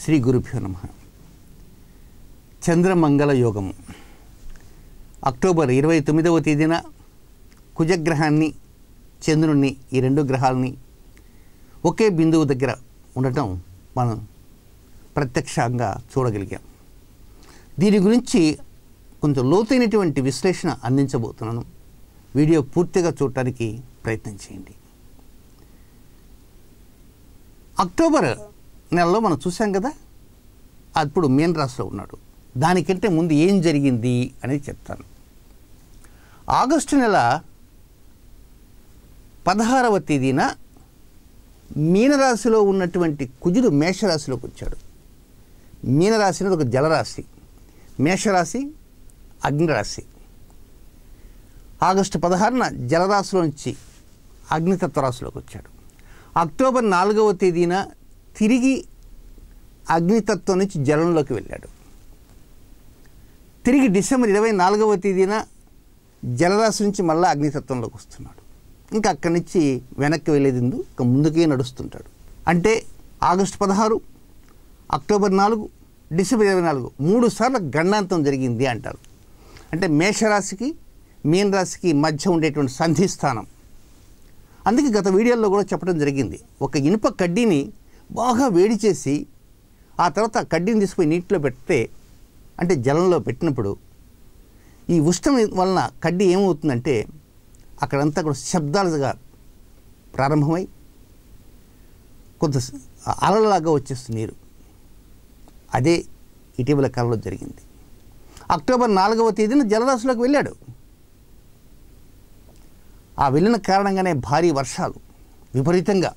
శ్రీ గురుభ్యో నమ చంద్రమంగళ యోగము అక్టోబర్ ఇరవై తొమ్మిదవ తేదీన కుజగ్రహాన్ని చంద్రుణ్ణి ఈ రెండు గ్రహాలని ఒకే బిందువు దగ్గర ఉండటం మనం ప్రత్యక్షంగా చూడగలిగాం దీని గురించి కొంచెం లోతైనటువంటి విశ్లేషణ అందించబోతున్నాను వీడియో పూర్తిగా చూడటానికి ప్రయత్నం చేయండి అక్టోబర్ నెలలో మనం చూసాం కదా అప్పుడు మీన రాశిలో ఉన్నాడు దానికంటే ముందు ఏం జరిగింది అనేది చెప్తాను ఆగస్టు నెల పదహారవ తేదీన మీనరాశిలో ఉన్నటువంటి కుజుడు మేషరాశిలోకి వచ్చాడు మీనరాశి అనేది ఒక జలరాశి మేషరాశి అగ్నిరాశి ఆగస్టు పదహారున జలరాశిలో నుంచి అగ్నితత్వ రాశిలోకి వచ్చాడు అక్టోబర్ నాలుగవ తేదీన తిరిగి అగ్నితత్వం నుంచి జలంలోకి వెళ్ళాడు తిరిగి డిసెంబర్ ఇరవై నాలుగవ తేదీన జలరాశి నుంచి మళ్ళీ అగ్నితత్వంలోకి వస్తున్నాడు ఇంకా అక్కడి నుంచి వెనక్కి వెళ్ళేది ఎందు ఇంకా ముందుకే నడుస్తుంటాడు అంటే ఆగస్టు పదహారు అక్టోబర్ నాలుగు డిసెంబర్ ఇరవై నాలుగు మూడు సార్లు గండాంతం జరిగింది అంటారు అంటే మేషరాశికి మీన రాశికి మధ్య ఉండేటువంటి సంధి స్థానం అందుకే గత వీడియోల్లో కూడా చెప్పడం జరిగింది ఒక ఇనుప కడ్డీని బాగా వేడి చేసి ఆ తర్వాత ఆ కడ్డీని తీసుకుపోయి నీటిలో పెడితే అంటే జలంలో పెట్టినప్పుడు ఈ ఉష్ణం వలన కడ్డీ ఏమవుతుందంటే అక్కడంతా కూడా శబ్దాలుగా ప్రారంభమై కొంత అలలాగా వచ్చేస్తుంది నీరు అదే ఇటీవల కాలంలో జరిగింది అక్టోబర్ నాలుగవ తేదీన జలరాశిలోకి వెళ్ళాడు ఆ వెళ్ళిన కారణంగానే భారీ వర్షాలు విపరీతంగా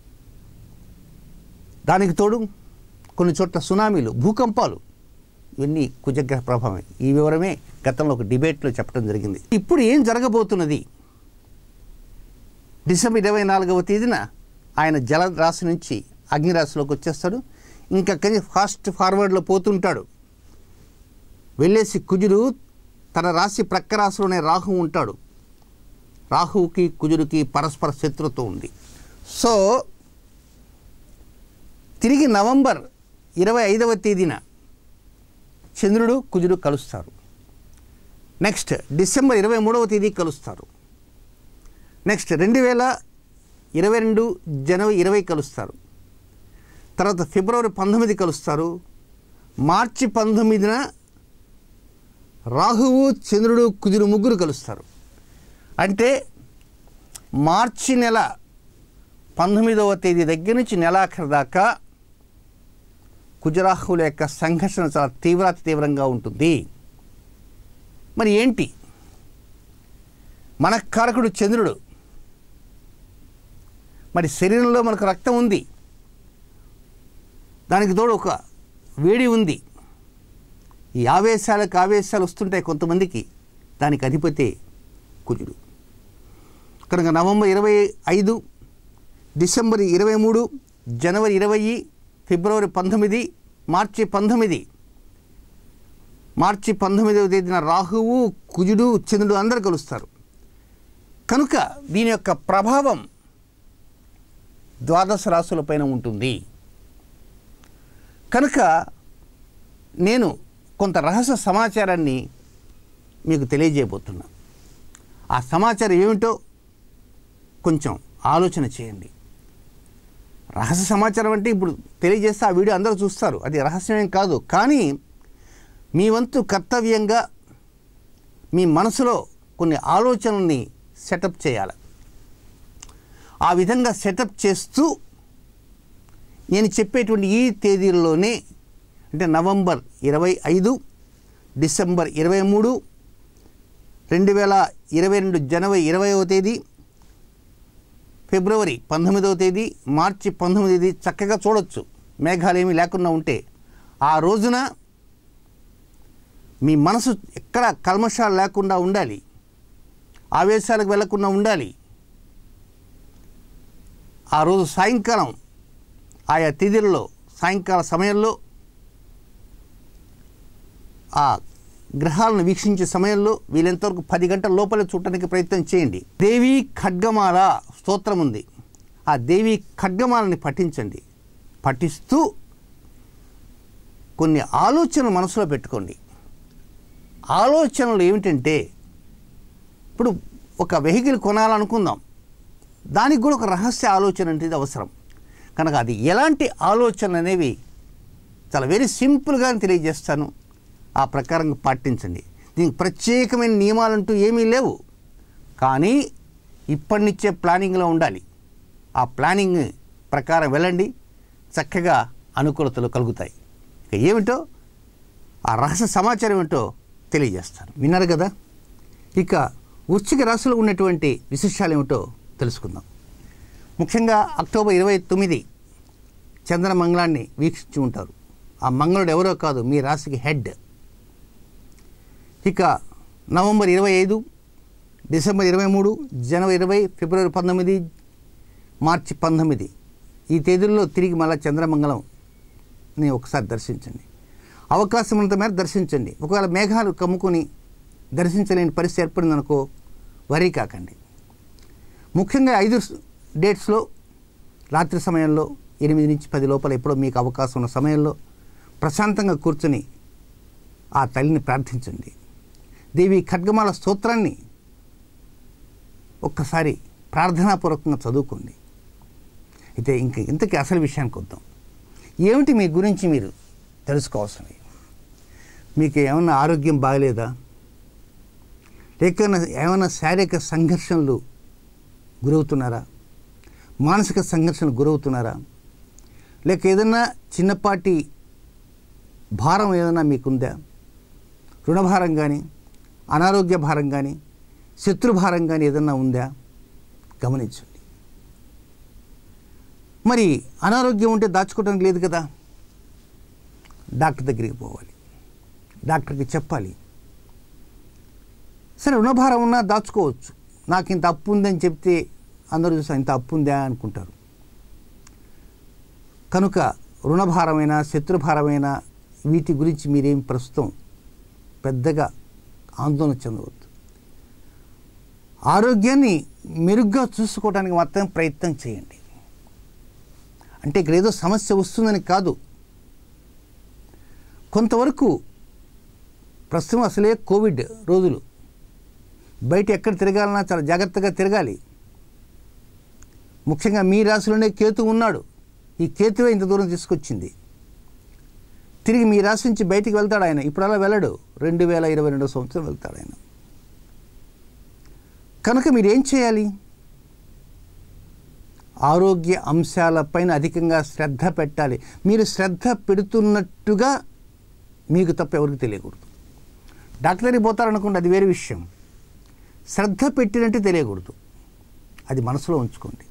దానికి తోడు కొన్ని చోట్ల సునామీలు భూకంపాలు ఇవన్నీ కుజగ్రహ ప్రభావమే ఈ వివరమే గతంలో ఒక డిబేట్లో చెప్పడం జరిగింది ఇప్పుడు ఏం జరగబోతున్నది డిసెంబర్ ఇరవై నాలుగవ తేదీన ఆయన జల రాశి నుంచి అగ్నిరాశిలోకి వచ్చేస్తాడు ఇంకా ఫాస్ట్ ఫార్వర్డ్లో పోతుంటాడు వెళ్ళేసి కుజుడు తన రాశి ప్రక్క రాశిలోనే రాహు ఉంటాడు రాహువుకి కుజుడికి పరస్పర శత్రుత్వం ఉంది సో తిరిగి నవంబర్ ఇరవై ఐదవ తేదీన చంద్రుడు కుజుడు కలుస్తారు నెక్స్ట్ డిసెంబర్ ఇరవై మూడవ తేదీ కలుస్తారు నెక్స్ట్ రెండు వేల ఇరవై రెండు జనవరి ఇరవై కలుస్తారు తర్వాత ఫిబ్రవరి పంతొమ్మిది కలుస్తారు మార్చి పంతొమ్మిదిన రాహువు చంద్రుడు కుజుడు ముగ్గురు కలుస్తారు అంటే మార్చి నెల పంతొమ్మిదవ తేదీ దగ్గర నుంచి నెలాఖరు దాకా కుజరాహువుల యొక్క సంఘర్షణ చాలా తీవ్రాతి తీవ్రంగా ఉంటుంది మరి ఏంటి మన కారకుడు చంద్రుడు మరి శరీరంలో మనకు రక్తం ఉంది దానికి తోడు ఒక వేడి ఉంది ఈ ఆవేశాలకు ఆవేశాలు వస్తుంటాయి కొంతమందికి దానికి అధిపతి కుజుడు కనుక నవంబర్ ఇరవై ఐదు డిసెంబర్ ఇరవై మూడు జనవరి ఇరవై ఫిబ్రవరి పంతొమ్మిది మార్చి పంతొమ్మిది మార్చి పంతొమ్మిదవ తేదీన రాహువు కుజుడు చంద్రుడు అందరు కలుస్తారు కనుక దీని యొక్క ప్రభావం ద్వాదశ రాశులపైన ఉంటుంది కనుక నేను కొంత రహస్య సమాచారాన్ని మీకు తెలియజేయబోతున్నా ఆ సమాచారం ఏమిటో కొంచెం ఆలోచన చేయండి రహస్య సమాచారం అంటే ఇప్పుడు తెలియజేస్తే ఆ వీడియో అందరూ చూస్తారు అది రహస్యమేం కాదు కానీ మీ వంతు కర్తవ్యంగా మీ మనసులో కొన్ని ఆలోచనల్ని సెటప్ చేయాలి ఆ విధంగా సెటప్ చేస్తూ నేను చెప్పేటువంటి ఈ తేదీల్లోనే అంటే నవంబర్ ఇరవై ఐదు డిసెంబర్ ఇరవై మూడు రెండు వేల ఇరవై రెండు జనవరి ఇరవైవ తేదీ ఫిబ్రవరి పంతొమ్మిదవ తేదీ మార్చి పంతొమ్మిది తేదీ చక్కగా చూడొచ్చు మేఘాలు ఏమీ లేకుండా ఉంటే ఆ రోజున మీ మనసు ఎక్కడ కల్మషాలు లేకుండా ఉండాలి ఆవేశాలకు వెళ్లకుండా ఉండాలి ఆ రోజు సాయంకాలం ఆయా తేదీలలో సాయంకాల సమయంలో ఆ గ్రహాలను వీక్షించే సమయంలో వీలెంతవరకు పది గంటల లోపలే చూడటానికి ప్రయత్నం చేయండి దేవి ఖడ్గమాల స్తోత్రం ఉంది ఆ దేవి ఖడ్గమాలని పఠించండి పఠిస్తూ కొన్ని ఆలోచనలు మనసులో పెట్టుకోండి ఆలోచనలు ఏమిటంటే ఇప్పుడు ఒక వెహికల్ కొనాలనుకుందాం దానికి కూడా ఒక రహస్య ఆలోచన అనేది అవసరం కనుక అది ఎలాంటి ఆలోచన అనేవి చాలా వెరీ సింపుల్గా తెలియజేస్తాను ఆ ప్రకారంగా పాటించండి దీనికి ప్రత్యేకమైన నియమాలంటూ ఏమీ లేవు కానీ ఇప్పటి నుంచే ప్లానింగ్లో ఉండాలి ఆ ప్లానింగ్ ప్రకారం వెళ్ళండి చక్కగా అనుకూలతలు కలుగుతాయి ఇక ఏమిటో ఆ రహస్య సమాచారం ఏంటో తెలియజేస్తాను విన్నారు కదా ఇక వృశ్చిక రాశిలో ఉన్నటువంటి విశేషాలు ఏమిటో తెలుసుకుందాం ముఖ్యంగా అక్టోబర్ ఇరవై తొమ్మిది చంద్రమంగళాన్ని వీక్షించి ఉంటారు ఆ మంగళుడు ఎవరో కాదు మీ రాశికి హెడ్ ఇక నవంబర్ ఇరవై ఐదు డిసెంబర్ ఇరవై మూడు జనవరి ఇరవై ఫిబ్రవరి పంతొమ్మిది మార్చి పంతొమ్మిది ఈ తేదీల్లో తిరిగి మళ్ళా చంద్రమంగళంని ఒకసారి దర్శించండి అవకాశం ఉన్నంత మేర దర్శించండి ఒకవేళ మేఘాలు కమ్ముకొని దర్శించలేని పరిస్థితి ఏర్పడిందనుకో వరీ కాకండి ముఖ్యంగా ఐదు డేట్స్లో రాత్రి సమయంలో ఎనిమిది నుంచి పది లోపల ఎప్పుడో మీకు అవకాశం ఉన్న సమయంలో ప్రశాంతంగా కూర్చొని ఆ తల్లిని ప్రార్థించండి దేవి ఖడ్గమాల స్తోత్రాన్ని ఒక్కసారి ప్రార్థనాపూర్వకంగా చదువుకోండి అయితే ఇంక ఇంతకీ అసలు విషయానికి వద్దాం ఏమిటి మీ గురించి మీరు తెలుసుకోవాల్సినవి మీకు ఏమన్నా ఆరోగ్యం బాగలేదా లేక ఏమైనా శారీరక సంఘర్షణలు గురవుతున్నారా మానసిక సంఘర్షణలు గురవుతున్నారా లేక ఏదన్నా చిన్నపాటి భారం ఏదైనా మీకుందా రుణభారం కానీ అనారోగ్య భారం కానీ శత్రుభారం కానీ ఏదన్నా ఉందా గమనించండి మరి అనారోగ్యం ఉంటే దాచుకోవడానికి లేదు కదా డాక్టర్ దగ్గరికి పోవాలి డాక్టర్కి చెప్పాలి సరే రుణభారం ఉన్నా దాచుకోవచ్చు నాకు ఇంత అప్పు ఉందని చెప్తే అందరూ చూసా ఇంత అప్పు ఉందా అనుకుంటారు కనుక రుణభారమైన శత్రుభారమైన వీటి గురించి మీరేం ప్రస్తుతం పెద్దగా ఆందోళన చెందవద్దు ఆరోగ్యాన్ని మెరుగ్గా చూసుకోవడానికి మాత్రం ప్రయత్నం చేయండి అంటే ఇక్కడ ఏదో సమస్య వస్తుందని కాదు కొంతవరకు ప్రస్తుతం అసలే కోవిడ్ రోజులు బయట ఎక్కడ తిరగాలన్నా చాలా జాగ్రత్తగా తిరగాలి ముఖ్యంగా మీ రాశిలోనే కేతు ఉన్నాడు ఈ కేతువే ఇంత దూరం తీసుకొచ్చింది తిరిగి మీ రాశి నుంచి బయటికి వెళ్తాడు ఆయన ఇప్పుడు అలా వెళ్ళడు రెండు వేల ఇరవై రెండో సంవత్సరం వెళ్తాడు ఆయన కనుక మీరు ఏం చేయాలి ఆరోగ్య అంశాలపైన అధికంగా శ్రద్ధ పెట్టాలి మీరు శ్రద్ధ పెడుతున్నట్టుగా మీకు తప్ప ఎవరికి తెలియకూడదు డాక్టర్ దగ్గరికి పోతారనుకోండి అది వేరే విషయం శ్రద్ధ పెట్టినట్టు తెలియకూడదు అది మనసులో ఉంచుకోండి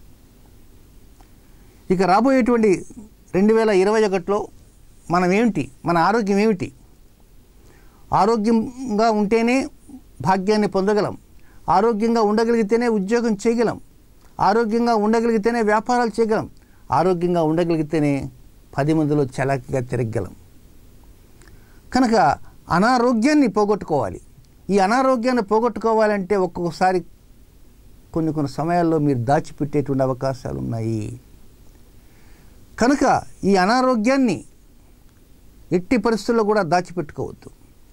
ఇక రాబోయేటువంటి రెండు వేల ఇరవై ఒకటిలో మనం ఏమిటి మన ఆరోగ్యం ఏమిటి ఆరోగ్యంగా ఉంటేనే భాగ్యాన్ని పొందగలం ఆరోగ్యంగా ఉండగలిగితేనే ఉద్యోగం చేయగలం ఆరోగ్యంగా ఉండగలిగితేనే వ్యాపారాలు చేయగలం ఆరోగ్యంగా ఉండగలిగితేనే పది మందిలో చలాకీగా తిరగగలం కనుక అనారోగ్యాన్ని పోగొట్టుకోవాలి ఈ అనారోగ్యాన్ని పోగొట్టుకోవాలంటే ఒక్కొక్కసారి కొన్ని కొన్ని సమయాల్లో మీరు దాచిపెట్టేటువంటి అవకాశాలు ఉన్నాయి కనుక ఈ అనారోగ్యాన్ని ఎట్టి పరిస్థితుల్లో కూడా దాచిపెట్టుకోవద్దు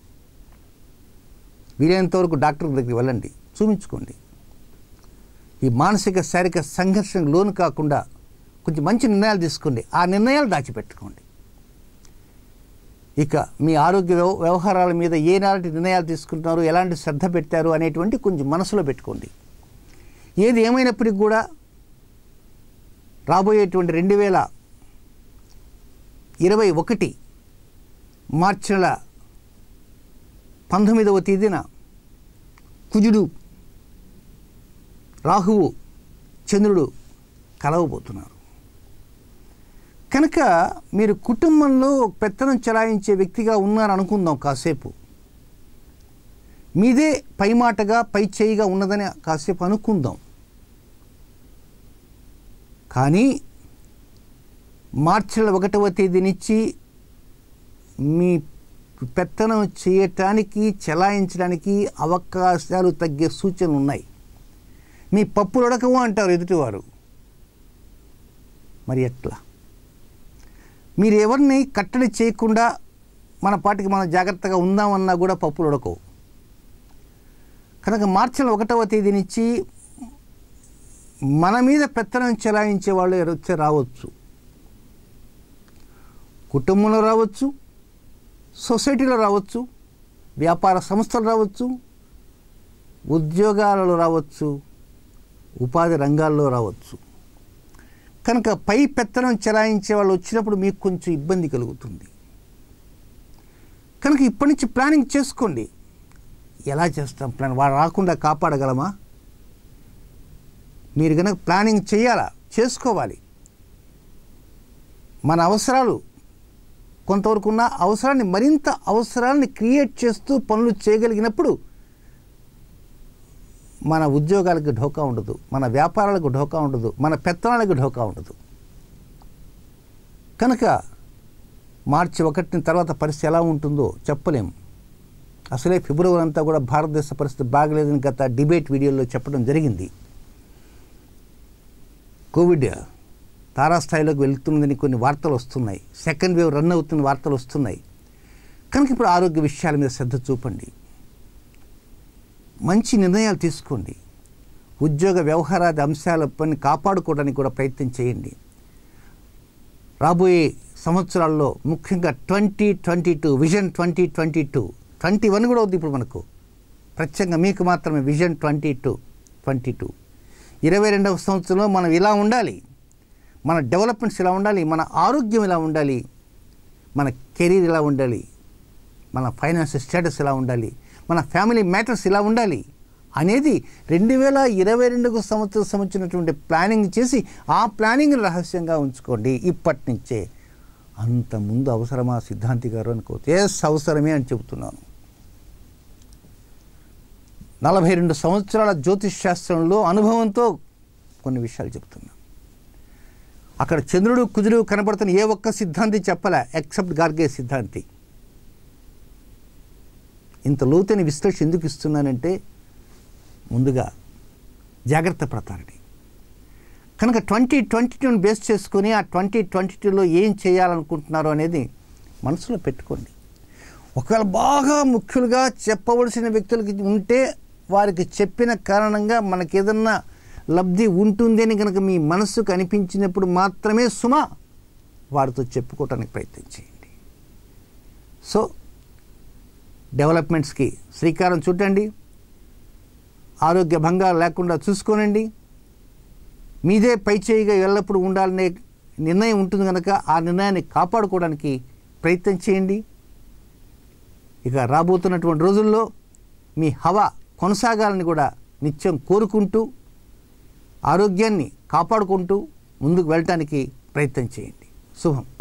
వీలైనంత వరకు డాక్టర్ దగ్గరికి వెళ్ళండి చూపించుకోండి ఈ మానసిక శారీరక సంఘర్షణ లోను కాకుండా కొంచెం మంచి నిర్ణయాలు తీసుకోండి ఆ నిర్ణయాలు దాచిపెట్టుకోండి ఇక మీ ఆరోగ్య వ్యవ వ్యవహారాల మీద ఏనాటి నిర్ణయాలు తీసుకుంటున్నారు ఎలాంటి శ్రద్ధ పెట్టారు అనేటువంటి కొంచెం మనసులో పెట్టుకోండి ఏది ఏమైనప్పటికీ కూడా రాబోయేటువంటి రెండు వేల ఇరవై ఒకటి మార్చి నెల పంతొమ్మిదవ తేదీన కుజుడు రాహువు చంద్రుడు కలవబోతున్నారు కనుక మీరు కుటుంబంలో పెత్తనం చెలాయించే వ్యక్తిగా ఉన్నారు అనుకుందాం కాసేపు మీదే పై మాటగా పై చేయిగా ఉన్నదని కాసేపు అనుకుందాం కానీ మార్చి నెల ఒకటవ తేదీ నుంచి మీ పెత్తనం చేయటానికి చెలాయించడానికి అవకాశాలు తగ్గే సూచనలు ఉన్నాయి మీ పప్పులు ఉడకవు అంటారు ఎదుటివారు మరి ఎట్లా మీరు ఎవరిని కట్టడి చేయకుండా మన పాటికి మనం జాగ్రత్తగా ఉందామన్నా కూడా పప్పులు ఉడకవు కనుక మార్చి ఒకటవ తేదీ నుంచి మన మీద పెత్తనం చెలాయించే వాళ్ళు వచ్చి రావచ్చు కుటుంబంలో రావచ్చు సొసైటీలో రావచ్చు వ్యాపార సంస్థలు రావచ్చు ఉద్యోగాలలో రావచ్చు ఉపాధి రంగాల్లో రావచ్చు కనుక పై పెత్తనం చెలాయించే వాళ్ళు వచ్చినప్పుడు మీకు కొంచెం ఇబ్బంది కలుగుతుంది కనుక ఇప్పటి నుంచి ప్లానింగ్ చేసుకోండి ఎలా చేస్తాం ప్లాన్ వాడు రాకుండా కాపాడగలమా మీరు కనుక ప్లానింగ్ చేయాలా చేసుకోవాలి మన అవసరాలు కొంతవరకు ఉన్న అవసరాన్ని మరింత అవసరాన్ని క్రియేట్ చేస్తూ పనులు చేయగలిగినప్పుడు మన ఉద్యోగాలకు ఢోకా ఉండదు మన వ్యాపారాలకు ఢోకా ఉండదు మన పెత్తనాలకు ఢోకా ఉండదు కనుక మార్చి ఒకటిని తర్వాత పరిస్థితి ఎలా ఉంటుందో చెప్పలేము అసలే ఫిబ్రవరి అంతా కూడా భారతదేశ పరిస్థితి బాగలేదని గత డిబేట్ వీడియోలో చెప్పడం జరిగింది కోవిడ్ తారాస్థాయిలోకి వెళ్తున్నదని కొన్ని వార్తలు వస్తున్నాయి సెకండ్ వేవ్ రన్ అవుతున్న వార్తలు వస్తున్నాయి కనుక ఇప్పుడు ఆరోగ్య విషయాల మీద శ్రద్ధ చూపండి మంచి నిర్ణయాలు తీసుకోండి ఉద్యోగ వ్యవహారాది అంశాల పని కాపాడుకోవడానికి కూడా ప్రయత్నం చేయండి రాబోయే సంవత్సరాల్లో ముఖ్యంగా twenty twenty two vision twenty twenty two twenty one కూడా అవుతుంది ఇప్పుడు మనకు ప్రత్యేకంగా మీకు మాత్రమే vision twenty two twenty two ఇరవై రెండవ సంవత్సరంలో మనం ఇలా ఉండాలి మన డెవలప్మెంట్స్ ఇలా ఉండాలి మన ఆరోగ్యం ఇలా ఉండాలి మన కెరీర్ ఇలా ఉండాలి మన ఫైనాన్షియల్ స్టేటస్ ఇలా ఉండాలి మన ఫ్యామిలీ మ్యాటర్స్ ఇలా ఉండాలి అనేది రెండు వేల ఇరవై రెండుకు సంవత్సరం సంబంధించినటువంటి ప్లానింగ్ చేసి ఆ ప్లానింగ్ రహస్యంగా ఉంచుకోండి ఇప్పటి నుంచే అంత ముందు అవసరమా సిద్ధాంతి గారు అనుకోవచ్చు ఎస్ అవసరమే అని చెబుతున్నాను నలభై రెండు సంవత్సరాల జ్యోతిష్ శాస్త్రంలో అనుభవంతో కొన్ని విషయాలు చెప్తున్నాను అక్కడ చంద్రుడు కుజుడు కనబడుతున్న ఏ ఒక్క సిద్ధాంతి చెప్పలే ఎక్సెప్ట్ గార్గే సిద్ధాంతి ఇంత లోతైన విశ్లేషణ ఎందుకు ఇస్తున్నానంటే ముందుగా జాగ్రత్త పడతారని కనుక ట్వంటీ ట్వంటీ టూని బేస్ చేసుకొని ఆ ట్వంటీ ట్వంటీ టూలో ఏం చేయాలనుకుంటున్నారో అనేది మనసులో పెట్టుకోండి ఒకవేళ బాగా ముఖ్యులుగా చెప్పవలసిన వ్యక్తులకి ఉంటే వారికి చెప్పిన కారణంగా మనకి ఏదన్నా లబ్ధి ఉంటుంది అని కనుక మీ మనస్సుకు అనిపించినప్పుడు మాత్రమే సుమ వారితో చెప్పుకోవటానికి ప్రయత్నం చేయండి సో డెవలప్మెంట్స్కి శ్రీకారం చుట్టండి ఆరోగ్య భంగాలు లేకుండా చూసుకోనండి మీదే పై చేయిగా ఎల్లప్పుడూ ఉండాలనే నిర్ణయం ఉంటుంది కనుక ఆ నిర్ణయాన్ని కాపాడుకోవడానికి ప్రయత్నం చేయండి ఇక రాబోతున్నటువంటి రోజుల్లో మీ హవా కొనసాగాలని కూడా నిత్యం కోరుకుంటూ ఆరోగ్యాన్ని కాపాడుకుంటూ ముందుకు వెళ్ళటానికి ప్రయత్నం చేయండి శుభం